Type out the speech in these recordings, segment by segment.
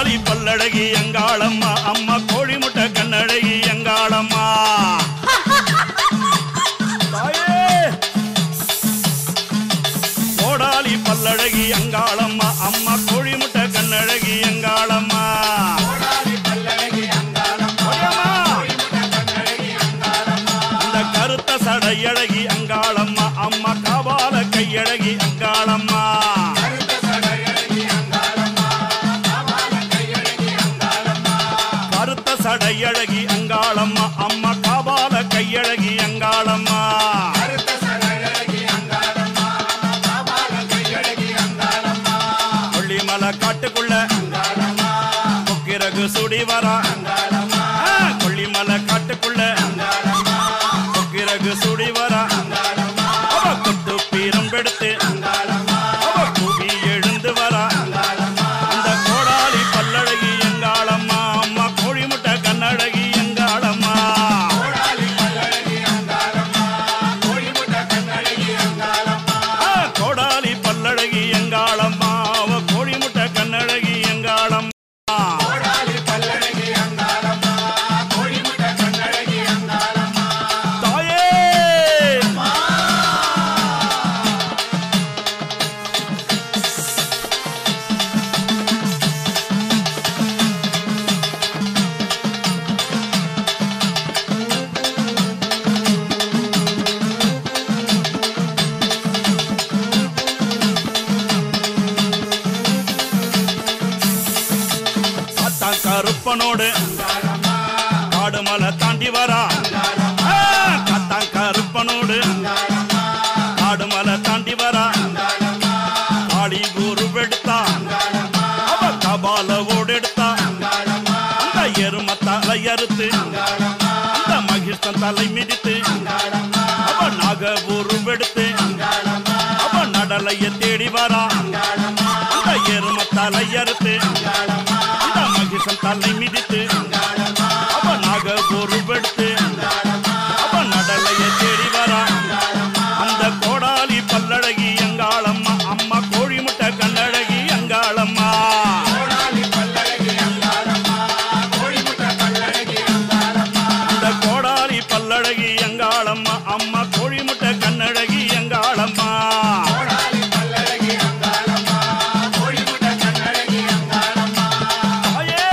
கோடாலி பல்லழகி எங்காளம்மா அம்மா கோழி முட்டை கண்ணழகி எங்காளம்மா தாயே! கோடாலி பல்லழகி எங்காளம்மா அம்மா கோழி முட்டை கண்ணழகி எங்காளம்மா அந்த கருத்த சடையழகி அங்காளம்மா அம்மா காபால கையழகி அங்காளம்மா கருத்த சடையழகி அங்காளம்மா அம்மா காபால கையழகி அங்காளம்மா கொல்லிமலை காட்டுக்குள்ள கொக்கிரகு சுடி வரா ஆ, கொல்லிமலை காட்டுக்குள்ள கொக்கிரகு சுடி வரா அவ கொட்டு பீரம்பெடுத்து அவ கூவி எழுந்து வரா அந்த கோடாலி பல்லழகி எங்காளம்மா அம்மா கோழி முட்டை கண்ணழகி எங்காளம்மா ஆ, கோடாலி பல்லழகி எங்காளம்மா அவ கோழி முட்டை கண்ணழகி எங்காளம்மா தாயே சாத்தான் கருப்பனோடு காடுமலை தாண்டி வரா ஆ, காத்தான் கருப்பனோடு காடுமலை தாண்டி வரா காளி குரு எடுத்தா அவ கபால ஓடெடுத்தா அந்த எரும தலை அறுத்து அந்த மகிழ்ச்சன் தலை மிதித்து அவ நாக உருவெடுத்து அவ நடலைய தேடி வரா அந்த எரும தலை அறுத்து அந்த மகிழ்ச்சன் தலை மிதித்து அவ நாக உருவெடுத்து அவ நடலைய தேடி வரா அந்த கோடாலி பல்லழகி எங்காளம்மா அம்மா கோழி முட்டை கண்ணழகி எங்காளம்மா அந்த கோடாலி பல்லழகி எங்காளம்மா அம்மா கோழி முட்டை கண்ணழகி எங்காளம்மா தாயே!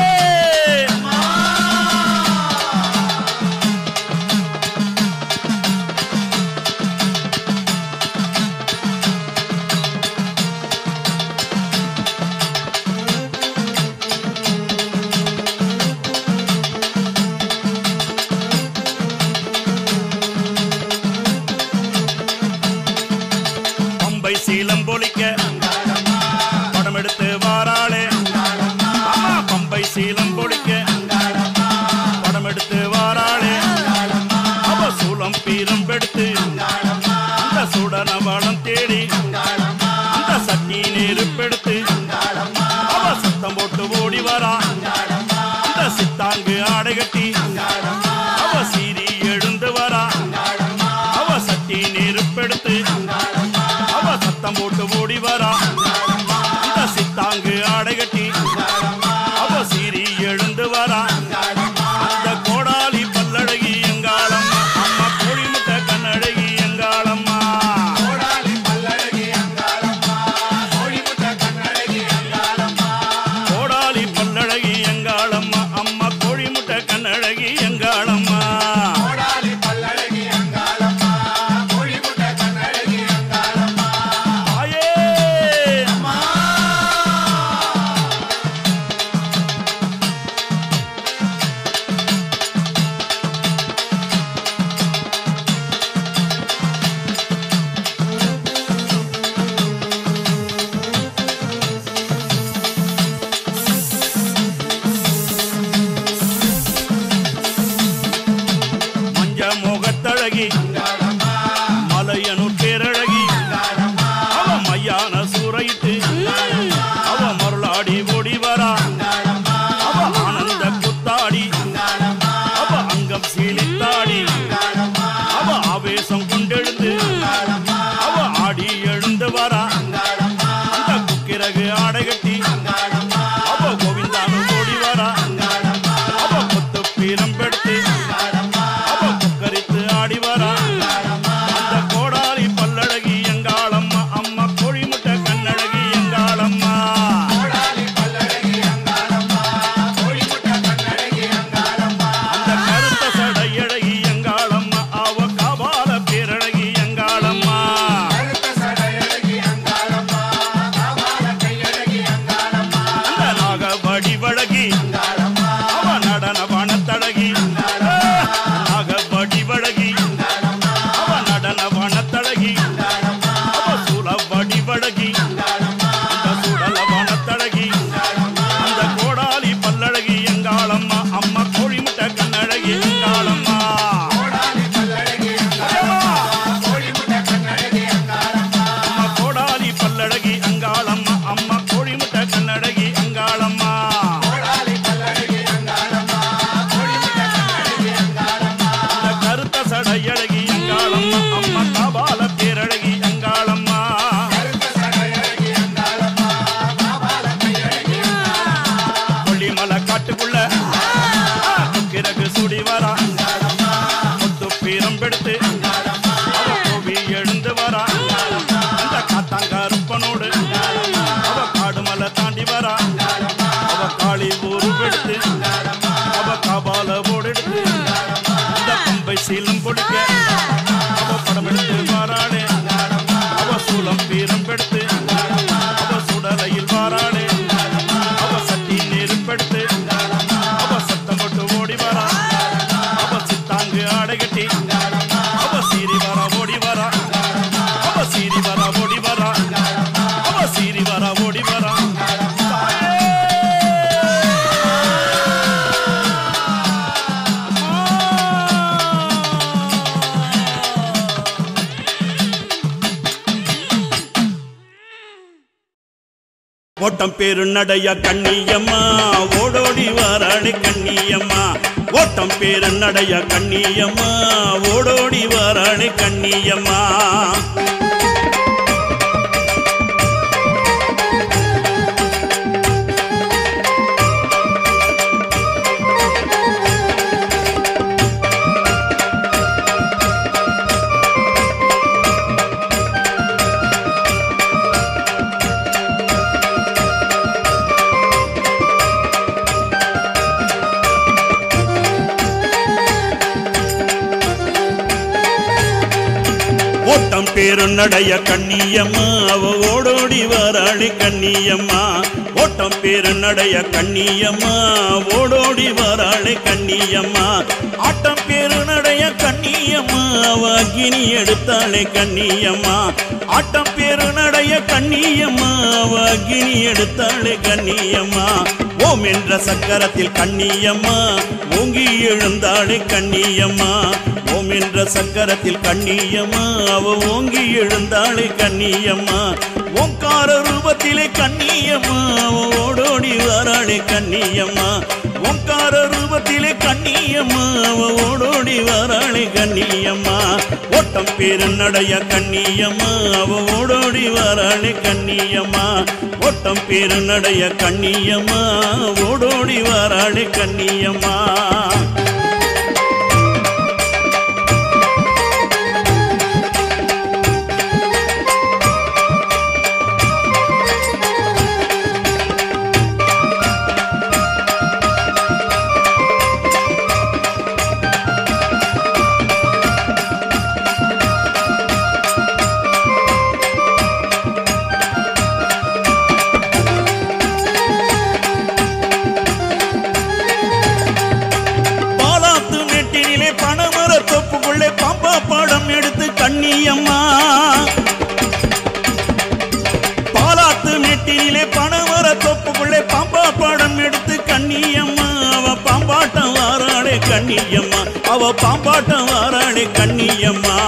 பம்பை சீலம் பொலிக்க படம் எடுத்து வாராளே ஆமா பம்பை சீலம் பொலிக்க படம் எடுத்து வாராளே அவ சூலம் பீரம் எடுத்து அந்த சுடன வளம் தேடி அந்த சட்டி நெருப்பெடுத்து அவ சத்தம் போட்டு ஓடி வரா அந்த சித்தாங்கு ஆடை கட்டி அவ சீறி எழுந்து வரா அவ சட்டி நெருப்பெடுத்து அவ சத்தம் போட்டு ஓடி வரா அந்த சித்தாங்கு ஆடை கட்டி அவ சீறி எழுந்து வரா அந்த கோடாலி பல்லழகி எங்காளம்மா அம்மா கோழி முட்டை கண்ணழகி எங்காளம்மா கோடாலி பல்லழகி எங்காளம்மா அம்மா கோழி முட்டை கண்ணழகி எங்காளம்மா தாயே மஞ்ச முகத்தழகி மலையனூர் பேரழகி அவ மையான சூறையிட்டு அவ மருளாடி ஓடி வரா அவ ஆனந்த குத்தாடி அவ அங்கம் சீலித்தாடி அவ ஆவேசம் கொண்டெழுந்து அவ ஆடி எழுந்து வரா அந்த குக்கிரகு ஆடை கட்டி அவ கோவிந்தானு கோடாளி உருவெடுத்து அவ கபால போடெடுத்து இந்த பம்பை சீலம் கொடுக்க அவ படம் எடுத்து வாராளே அவ சூலம் பீரம்பெடுத்து அவ சுடலையில் வாராளே அவ சட்டி நெருப்பெடுத்து அவ சத்தம் போட்டு ஓடி வரா அவ சித்தாங்கு ஆடை கட்டி அவ சீறி வரா ஓடி வரா அவ சீறி வரா ஓடி வரா அவ சீறி வரா ஓடி வரா ஓட்டம் பேரு நடைய கண்ணியம்மா ஓடோடி வாராளே கண்ணியம்மா ஓட்டம் பேரு நடைய கண்ணியம்மா ஓடோடி வாராளே கண்ணியம்மா ஓட்டம் பேரு நடைய கண்ணியம்மா அவ ஓடோடி வாராளே கண்ணியம்மா ஓட்டம் பேரு நடைய கண்ணியம்மா ஓடோடி வாராளே கண்ணியம்மா ஆட்டம் பேரு நடைய கண்ணியம்மா அவ அக்கினி எடுத்தாளே கண்ணியம்மா ஆட்டம் பேரு நடைய கண்ணியம்மா அவ அக்கினி எடுத்தாளே கண்ணியம்மா ஓம் என்ற சக்கரத்தில் கண்ணியம்மா ஓங்கி எழுந்தாளே கண்ணியம்மா ஓம் என்ற சக்கரத்தில் கண்ணியம்மா அவ ஓங்கி எழுந்தாளே கண்ணியம்மா ஓங்கார ரூபத்திலே கண்ணியம்மா அவ ஓடோடி வாராளே கண்ணியம்மா ஓங்கார ரூபத்திலே கண்ணியம்மா அவ ஓடோடி வாராளே கண்ணியம்மா ஓட்டம் பேரு நடைய கண்ணியம்மா அவ ஓடோடி வாராளே கண்ணியம்மா ஓட்டம் பேரு நடைய கண்ணியம்மா ஓடோடி வாராளே கண்ணியம்மா பாலாத்து நெட்டினிலே பணமர தொப்புக்குள்ளே பாம்பா பாடம் எடுத்து கண்ணியம்மா பாலாத்து நெட்டினிலே பணமர தொப்புக்குள்ளே பாம்பா பாடம் எடுத்து கண்ணியம்மா அவ பாம்பாட்டம் வாராளே கண்ணியம்மா அவ பாம்பாட்டம் வாராளே கண்ணியம்மா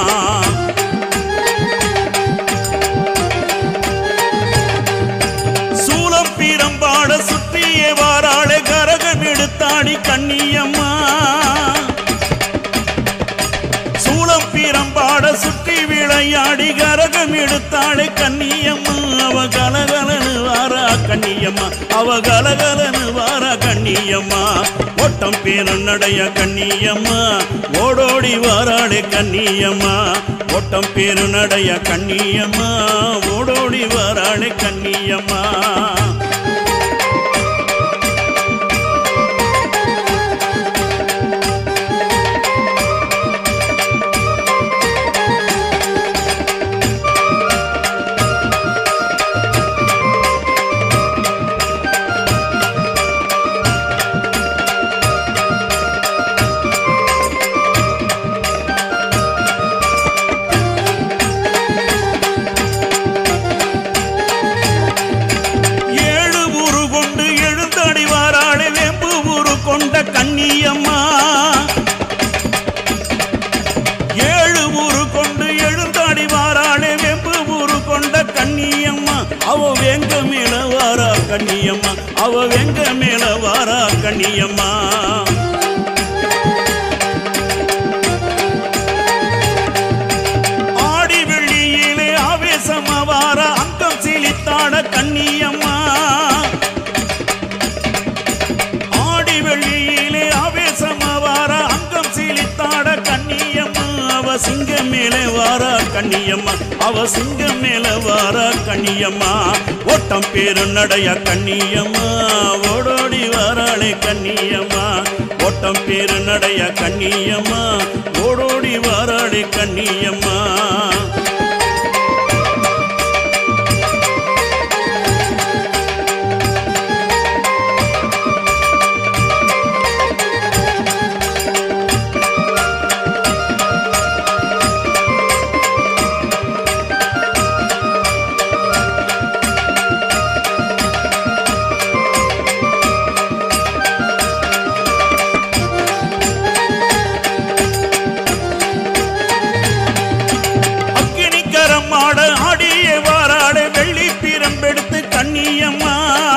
சூலம் பீரம்பாட சுற்றியே வாராளே கரகம் எடுத்தாடி கண்ணியம்மா சூளம் பீரம்பாட சுற்றி விளையாடி கரகம் எடுத்தாளே கண்ணியம்மா அவ கலகலனு வாரா கண்ணியம்மா அவ கலகலனு வாரா கண்ணியம்மா ஓட்டம் பேரும் நடைய கண்ணியம்மா ஓடோடி வாராளே கண்ணியம்மா ஓட்டம் பேரு நடைய கண்ணியம்மா ஓடோடி வாராளே கண்ணியம்மா ஏழு ஊரு கொண்டு எழுந்தடி வாராளே வெம்பு ஊரு கொண்ட கண்ணியம்மா ஏழு ஊரு கொண்டு எழுந்தாடி வாராளே வெம்பு ஊரு கொண்ட கண்ணியம்மா அவ வெங்க மேல வாரா கண்ணியம்மா அவ வெங்க மேல வாரா கண்ணியம்மா ஆடி வெள்ளியிலே ஆவேசமா வார அங்கம் சீலித்தாட கண்ணியம்மா ஆடி வெள்ளியிலே ஆவேசமா வார அங்கம் சீலித்தாட கண்ணியம்மா அவ சிங்கம் மேலே வாரா கண்ணியம்மா அவ சிங்கம் மேல வாரா கண்ணியம்மா ஓட்டம் பேரு நடைய கண்ணியம்மா ஓடோடி வாரா வாராளே கண்ணியம்மா ஓட்டம் பேரு நடைய கண்ணியம்மா ஓடோடி வாராளே கண்ணியம்மா அக்கினிக்கரம் ஆட ஆடிய வாராட வெள்ளி பிரம்பெடுத்து கண்ணியம்மா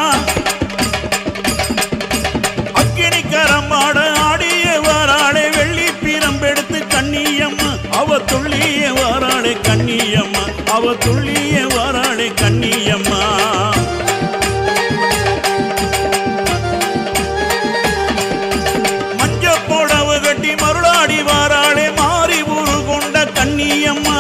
அக்கினிக்கரம் ஆட ஆடிய வாராட வெள்ளி பிரம்பெடுத்து கண்ணியம்மா அவ துள்ளிய வாராளே கண்ணியம்மா அவ துள்ளிய வாராளே கண்ணியம்மா மஞ்ச புடவ கட்டி மருளாடி வாராளே மாறி ஊரு கொண்ட கண்ணியம்மா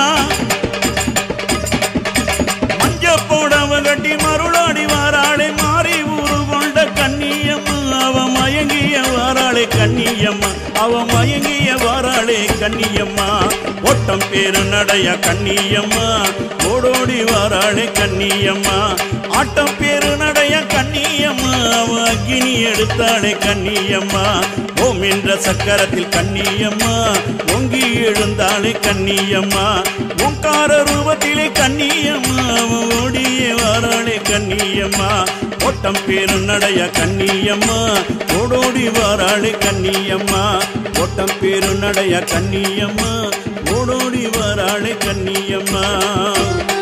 மஞ்ச புடவ கட்டி மருளாடி வாராளே மாறி ஊரு கொண்ட கண்ணியம்மா அவ மயங்கிய வாராளே கண்ணியம்மா அவ மயங்கிய வாராளே கண்ணியம்மா ஓட்டம் பேரு நடைய கண்ணியம்மா ஓடோடி வாராளே கண்ணியம்மா ஆட்டம் பேரு நடைய கண்ணியம்மா அவ அக்கினி எடுத்தாளே கண்ணியம்மா ஓம் என்ற சக்கரத்தில் கண்ணியம்மா ஓங்கி எழுந்தாளே கண்ணியம்மா ஓங்கார ரூபத்திலே கண்ணியம்மா அவ ஓடியே வாராளே கண்ணியம்மா ஓட்டம் பேரு நடைய கண்ணியம்மா ஓடோடி வாராளே கண்ணியம்மா ஓட்டம் பேரு நடைய கண்ணியம்மா ஓடோடி வாராளே கண்ணியம்மா